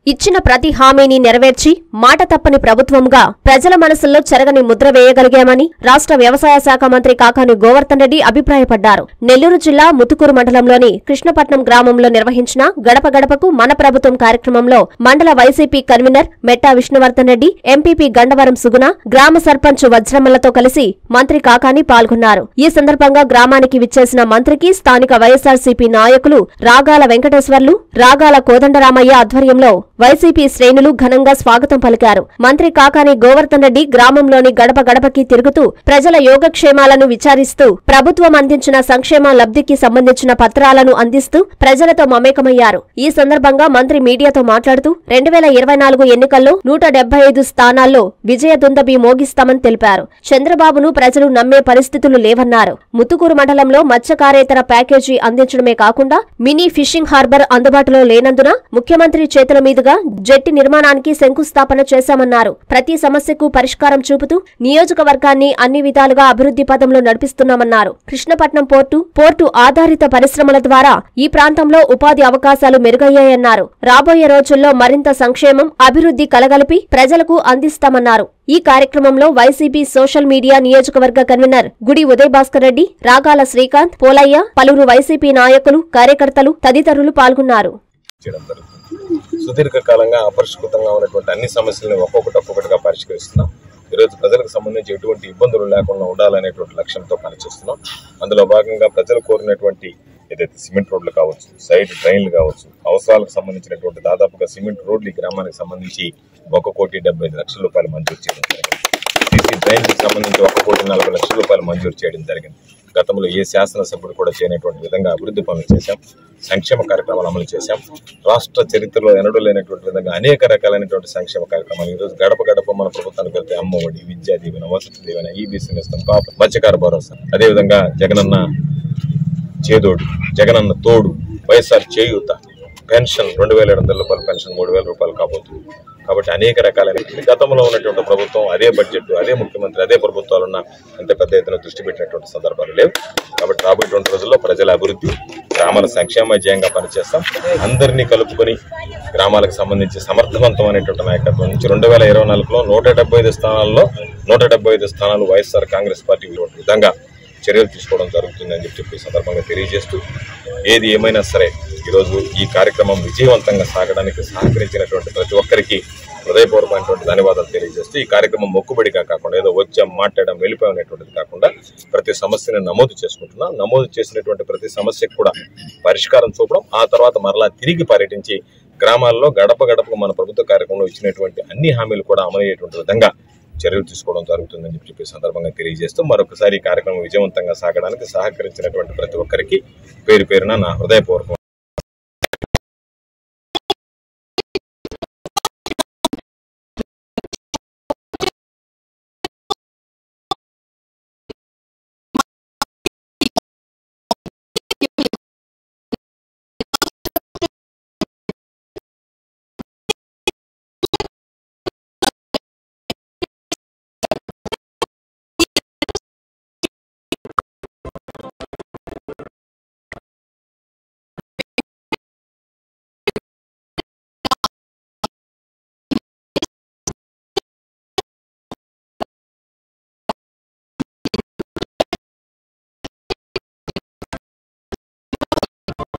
ఇచ్చిన ప్రతి హామీని నెరవేర్చి మాట తప్పని ప్రభుత్వంగా ప్రజల మనసుల్లో చెరగని ముద్ర వేయగలిగామని రాష్ట్ర వ్యవసాయ శాఖ మంత్రి కాకాని గోవర్ధన్ రెడ్డి అభిప్రాయపడ్డారు నెల్లూరు జిల్లా ముతుకూరు మండలంలోని కృష్ణపట్నం గ్రామంలో నిర్వహించిన గడప గడపకు మన ప్రభుత్వం కార్యక్రమంలో మండల YCP convener Metta Vishnuvardhan Reddy MPP Gandavaram Suguna గ్రామ సర్పంచ్ వజ్రమ్మలతో కలిసి మంత్రి కాకాని పాల్గొన్నారు ఈ సందర్భంగా గ్రామానికి విచ్చేసిన మంత్రికి స్థానిక వైఎస్ఆర్సీపీ నాయకులు రాగాల వెంకటేశ్వర్లు రాగాల కోదండరామయ్య ఆధ్వర్యంలో వైసీపీ శ్రేణులు ఘనంగా స్వాగతం పలికారు మంత్రి కాకాని గోవర్ధన్ రెడ్డి గ్రామంలోని గడప గడపకి తిరుగుతూ ప్రజల యోగక్షేమాలను విచారిస్తూ ప్రభుత్వం అందించిన సంక్షేమ లబ్ధికి సంబంధించిన పత్రాలను అందిస్తూ ప్రజలతో మమేకమయ్యారు ఈ సందర్భంగా మంత్రి మీడియాతో మాట్లాడుతూ రెండు వేల ఇరవై నాలుగు ఎన్నికల్లో నూట డెబ్బై ఐదు స్థానాల్లో విజయ దుందబి మోగిస్తామని తెలిపారు చంద్రబాబును ప్రజలు నమ్మే పరిస్థితులు లేవన్నారు ముత్తుకూరు మండలంలో మత్స్యకారేతర ప్యాకేజీ అందించడమే కాకుండా మినీ ఫిషింగ్ హార్బర్ అందుబాటులో లేనందున ముఖ్యమంత్రి చేతుల మీదుగా జెట్టి నిర్మాణానికి శంకుస్థాపన చేశామన్నారు ప్రతి సమస్యకు పరిష్కారం చూపుతూ నియోజకవర్గాన్ని అన్ని విధాలుగా అభివృద్ధి పదంలో నడిపిస్తున్నామన్నారు కృష్ణపట్నం పోర్టు పోర్టు ఆధారిత పరిశ్రమల ద్వారా ఈ ప్రాంతంలో ఉపాధి అవకాశాలు మెరుగయ్యాయన్నారు రాబోయే రోజుల్లో మరింత సంక్షేమం అభివృద్ధి కలగలిపి ప్రజలకు అందిస్తామన్నారు ఈ కార్యక్రమంలో వైసీపీ సోషల్ మీడియా నియోజకవర్గ కన్వీనర్ గుడి ఉదయ్ భాస్కర్ రెడ్డి రాగాల శ్రీకాంత్ పోలయ్య పలువురు వైసీపీ నాయకులు కార్యకర్తలు తదితరులు పాల్గొన్నారు చేయడం జరుగుతుంది సుదీర్ఘకాలంగా అపరిష్కృతంగా ఉన్నటువంటి అన్ని సమస్యలను ఒక్కొక్కటి ఒక్కొక్కటిగా పరిష్కరిస్తున్నాం ఈరోజు ప్రజలకు సంబంధించి ఎటువంటి ఇబ్బందులు లేకుండా ఉండాలనేటువంటి లక్ష్యంతో పనిచేస్తున్నాం అందులో భాగంగా ప్రజలు కోరినటువంటి ఏదైతే సిమెంట్ రోడ్లు కావచ్చు సైడ్ డ్రైన్లు కావచ్చు అవసరాలకు సంబంధించినటువంటి దాదాపుగా సిమెంట్ రోడ్లు ఈ గ్రామానికి సంబంధించి ఒక కోటి డెబ్బై ఐదు లక్షల రూపాయలు మంజూరు చేయడం జరిగింది సీసీ డ్రైన్కి సంబంధించి ఒక కోటి నలభై లక్షల రూపాయలు మంజూరు చేయడం జరిగింది గతంలో ఏ శాసనసభ్యుడు కూడా చేయనటువంటి విధంగా అభివృద్ధి పనులు చేశాం సంక్షేమ కార్యక్రమాలు అమలు చేశాం రాష్ట్ర చరిత్రలో ఎన్నడూ లేనటువంటి విధంగా అనేక రకాలైనటువంటి సంక్షేమ కార్యక్రమాలు ఈరోజు గడప గడప మన ప్రభుత్వానికి వెళ్తే అమ్మఒడి విద్యా దీవెన వసతి దీవెన ఈ బిజినెస్ కాపు మత్స్యకార భరోసా అదేవిధంగా జగనన్న చేదోడు జగనన్న తోడు వైఎస్ఆర్ చేయూత పెన్షన్ రెండు వేల ఏడు వందల రూపాయల పెన్షన్ మూడు వేల రూపాయలు కాబోతుంది కాబట్టి అనేక రకాలైన గతంలో ఉన్నటువంటి ప్రభుత్వం అదే బడ్జెట్ అదే ముఖ్యమంత్రి అదే ప్రభుత్వాలున్న అంత పెద్ద ఎత్తున దృష్టి పెట్టినటువంటి సందర్భాలు లేవు కాబట్టి రాబోయేటువంటి రోజుల్లో ప్రజల అభివృద్ధి గ్రామాల సంక్షేమ ధ్యేయంగా పనిచేస్తాం అందరినీ కలుపుకొని గ్రామాలకు సంబంధించి సమర్థవంతమైనటువంటి నాయకత్వం నుంచి రెండు వేల ఇరవై నాలుగులో నూట డెబ్బై ఐదు స్థానాల్లో నూట డెబ్బై ఐదు స్థానాలు వైఎస్ఆర్ కాంగ్రెస్ పార్టీ విధంగా చర్యలు తీసుకోవడం జరుగుతుందని చెప్పి చెప్పి ఈ సందర్భంగా తెలియజేస్తూ ఏది ఏమైనా సరే ఈరోజు ఈ కార్యక్రమం విజయవంతంగా సాగడానికి సహకరించినటువంటి ప్రతి ఒక్కరికి హృదయపూర్వకమైనటువంటి ధన్యవాదాలు తెలియజేస్తూ ఈ కార్యక్రమం మొక్కుబడిగా కాకుండా ఏదో వచ్చాం మాట్లాడడం వెళ్ళిపోయాం అనేటువంటిది కాకుండా ప్రతి సమస్యను నమోదు చేసుకుంటున్నాం నమోదు చేసినటువంటి ప్రతి సమస్యకు కూడా పరిష్కారం చూపడం ఆ తర్వాత మరలా తిరిగి పర్యటించి గ్రామాల్లో గడప గడపకు మన ప్రభుత్వ కార్యక్రమంలో ఇచ్చినటువంటి అన్ని హామీలు కూడా అమలయ్యేటువంటి విధంగా చర్యలు తీసుకోవడం జరుగుతుందని చెప్పి చెప్పి సందర్భంగా తెలియజేస్తూ మరొకసారి ఈ కార్యక్రమం విజయవంతంగా సాగడానికి సహకరించినటువంటి ప్రతి ఒక్కరికి పేరు పేరున నా హృదయపూర్వకం